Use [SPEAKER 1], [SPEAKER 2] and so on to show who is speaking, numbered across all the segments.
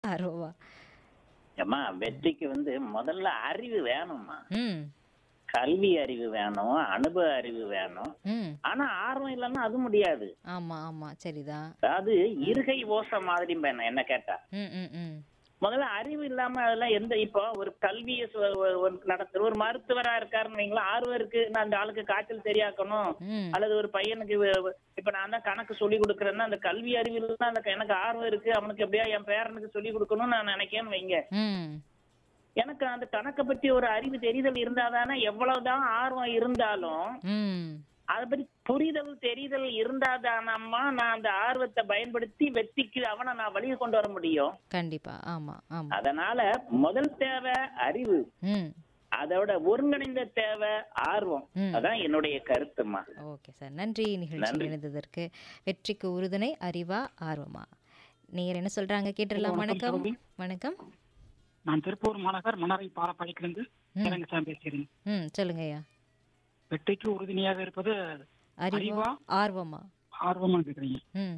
[SPEAKER 1] ஆர்வமா
[SPEAKER 2] ஏம்மா வெற்றிக்கு வந்து முதல்ல அறிவு வேணும்மா
[SPEAKER 1] ம்
[SPEAKER 2] கல்வி அறிவு வேணும் அனுபவ அறிவு வேணும்
[SPEAKER 1] ம்
[SPEAKER 2] ஆனா ஆர்வம் இல்லைன்னா அது முடியாது
[SPEAKER 1] ஆமா ஆமா சரிதான்
[SPEAKER 2] அதாவது இருகை ஓசை மாதிரி என்ன என்ன கேட்டா
[SPEAKER 1] ம் ம் ம்
[SPEAKER 2] முதல்ல அறிவு இல்லாம அதெல்லாம் எந்த இப்போ ஒரு கல்வியை சு- ஒரு- ஒரு நடத்துற ஒரு மருத்துவரா இருக்காருன்னு வைங்களா ஆர்வம் இருக்கு நான் அந்த ஆளுக்கு காய்ச்சல் சரியாக்கணும்
[SPEAKER 1] ம்
[SPEAKER 2] அல்லது ஒரு பையனுக்கு வ- இப்ப நான் தான் கணக்கு சொல்லி கொடுக்குறேன்னா அந்த கல்வி அறிவு இல்லைன்னா அந்த எனக்கு ஆர்வம் இருக்கு அவனுக்கு எப்படியா என் பேரனுக்கு சொல்லி கொடுக்கணும்னு நான் நினைக்கேன்னு வைங்க
[SPEAKER 1] ம்
[SPEAKER 2] எனக்கு அந்த கணக்கை பத்தி ஒரு அறிவு தெரிதல் இருந்தாதானே எவ்வளவுதான் ஆர்வம் இருந்தாலும்
[SPEAKER 1] ம்
[SPEAKER 2] அதை பத்தி புரிதல் தெரிதல் இருந்தாதானம்மா நான் அந்த ஆர்வத்தை பயன்படுத்தி வெற்றிக்கு அவனை நான் வழியை கொண்டு வர முடியும்
[SPEAKER 1] கண்டிப்பா ஆமா ஆமா
[SPEAKER 2] அதனால முதல் தேவை அறிவு
[SPEAKER 1] ம்
[SPEAKER 2] அதோட ஒருங்கிணைந்த தேவை ஆர்வம்
[SPEAKER 1] ம்.
[SPEAKER 2] அதான் என்னுடைய கருத்துமா
[SPEAKER 1] ஓகே சார் நன்றி நிகழ்ச்சியில் இணைந்ததற்கு வெற்றிக்கு உறுதுணை அறிவா ஆர்வமா நீங்க என்ன சொல்றாங்க கேட்டுடலாம் வணக்கம் வணக்கம்
[SPEAKER 3] நான் திருப்பூர் மாநகர் மணரை பாலப்பாடிக்கிலிருந்து இறங்கசாமி பேசுகிறேன்
[SPEAKER 1] ம் சொல்லுங்க ஐயா
[SPEAKER 3] வெற்றிக்கு உறுதுணையாக இருப்பது
[SPEAKER 1] அறிவா
[SPEAKER 3] அறிவா?
[SPEAKER 1] ஆர்வமா
[SPEAKER 3] ஆர்வமா இருக்கிறீங்க
[SPEAKER 1] ம்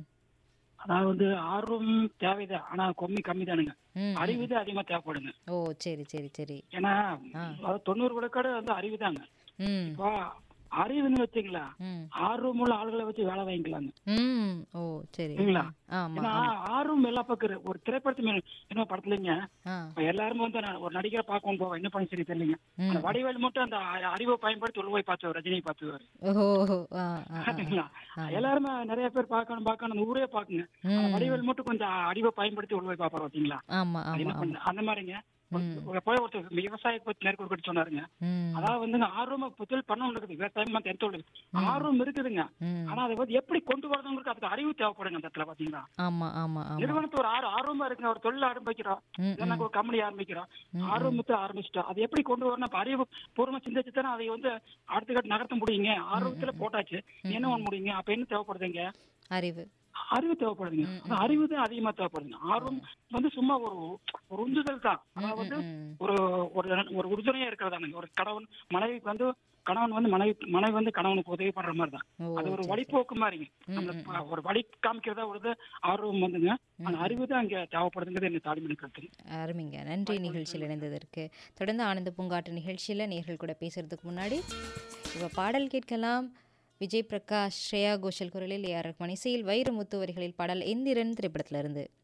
[SPEAKER 3] அதாவது ஆர்வம் தேவைதான் ஆனா கம்மி கம்மி தானுங்க
[SPEAKER 1] ம்
[SPEAKER 3] அறிவு தான் அதிகமா தேவைப்படுங்க
[SPEAKER 1] ஓ சரி சரி சரி
[SPEAKER 3] ஏன்னா அதாவது தொண்ணூறு விழுக்காடு வந்து அறிவு தாங்க
[SPEAKER 1] ம்
[SPEAKER 3] இப்போ அறிவுன்னு வச்சுங்களா
[SPEAKER 1] ம்
[SPEAKER 3] ஆர்வம் உள்ள ஆளுகளை வச்சு வேலை வாங்கிக்கலாங்க
[SPEAKER 1] ம் ஓ சரி
[SPEAKER 3] சரிங்களா?
[SPEAKER 1] ஆமா
[SPEAKER 3] ஏன்னா ஆர்வம் எல்லா பக்கம் இருக்கு. ஒரு திரைப்படத்து மேல என்ன படத்துலங்க
[SPEAKER 1] ஆ
[SPEAKER 3] இப்ப எல்லாருமே வந்து நான் ஒரு நடிகரை பார்க்கணும் போவோம் என்ன பண்ண சரி தெரியலங்க
[SPEAKER 1] ம்.
[SPEAKER 3] அந்த வடிவேல் மட்டும் அந்த அ- அறிவை பயன்படுத்தி உள்ள போய் பார்த்துவார் ரஜினியை பார்த்துவார்
[SPEAKER 1] ஓஹோ ஆ ஆ, ஆ
[SPEAKER 3] பாத்தீங்களா? எல்லாருமே நிறைய பேர் பார்க்கணும் பார்க்கணும் அந்த ஊரே பாக்குங்க அந்த
[SPEAKER 1] ம்.
[SPEAKER 3] வடிவேல் மட்டும் கொஞ்சம் அறிவை பயன்படுத்தி உள்ள போய் பாப்பாரு பாத்தீங்களா
[SPEAKER 1] ஆமா
[SPEAKER 3] அது என்ன
[SPEAKER 1] ஆமா ஆமா
[SPEAKER 3] பண்ண அந்த மாதிரிங்க ஒரு- போய் ஒருத்தர் விவசாய பத்தி மேற்கொள் கொடுத்து சொன்னாருங்க
[SPEAKER 1] ம்
[SPEAKER 3] அதாவது வந்துங்க ஆர்வமா புத்தல் பண்ணணும் இருக்குது விவசாயம் தெரிஞ்சு ஆர்வம் இருக்குதுங்க
[SPEAKER 1] ம்
[SPEAKER 3] ஆனா அதை வந்து எப்படி கொண்டு வரணுங்கிறது அதுக்கு அறிவு தேவைப்படுங்க அந்த இடத்துல பாத்தீங்களா
[SPEAKER 1] ஆமா ஆமா ஆமா
[SPEAKER 3] நிறுவனத்து ஒரு ஆர்வம் ஆர்வமா இருக்குங்க ஒரு தொழில் ஆரம்பிக்கிறோம்
[SPEAKER 1] ம்,
[SPEAKER 3] இல்லைன்னா ஒரு கம்பெனி ஆரம்பிக்கிறோம் ஆர்வத்தை ஆரம்பிச்சிட்டோம் அது எப்படி கொண்டு வரணும் அப்ப அறிவு பூர்வமா சிந்திச்சு தானே அதை வந்து அடுத்த கட்ட நகர்த்த முடியுங்க ஆர்வத்துல போட்டாச்சு என்ன பண்ண முடியுங்க அப்ப என்ன தேவைப்படுதுங்க
[SPEAKER 1] அறிவு
[SPEAKER 3] அறிவு தேவைப்படுதுங்க அந்த அறிவு தான் அதிகமா தேவைப்படுதுங்க ஆர்வம் வந்து சும்மா ஒரு ஒரு உந்துதல் தான் அதாவது
[SPEAKER 1] ம்
[SPEAKER 3] ஒரு ஒரு ஒரு உறுதுணையா இருக்கிறதானுங்க ஒரு கணவன் மனைவிக்கு வந்து கணவன் வந்து மனைவி மனைவி வந்து கணவனுக்கு உதவி பண்ற மாதிரி தான்
[SPEAKER 1] ஓ
[SPEAKER 3] அது ஒரு வழிபோக்கு மாதிரிங்க நம்மள ப- ஒரு வழி காமிக்கிறதா ஒரு ஆர்வம் வந்துங்க அந்த அறிவு தான் அங்க தேவைப்படுதுங்கிறது என்ன தாழ்மை கருத்துங்க
[SPEAKER 1] அருமைங்க நன்றி நிகழ்ச்சியில் இணைந்ததற்கு தொடர்ந்து ஆனந்த பூங்காட்டு நிகழ்ச்சியில் நேர்கள் கூட பேசுறதுக்கு முன்னாடி இப்போ பாடல் கேட்கலாம் விஜய் பிரகாஷ் ஸ்ரேயா கோஷல் குரலில் ஏஆர் ரஹ்மான் இசையில் வைரமுத்து வரிகளில் பாடல் எந்திரன் திரைப்படத்திலிருந்து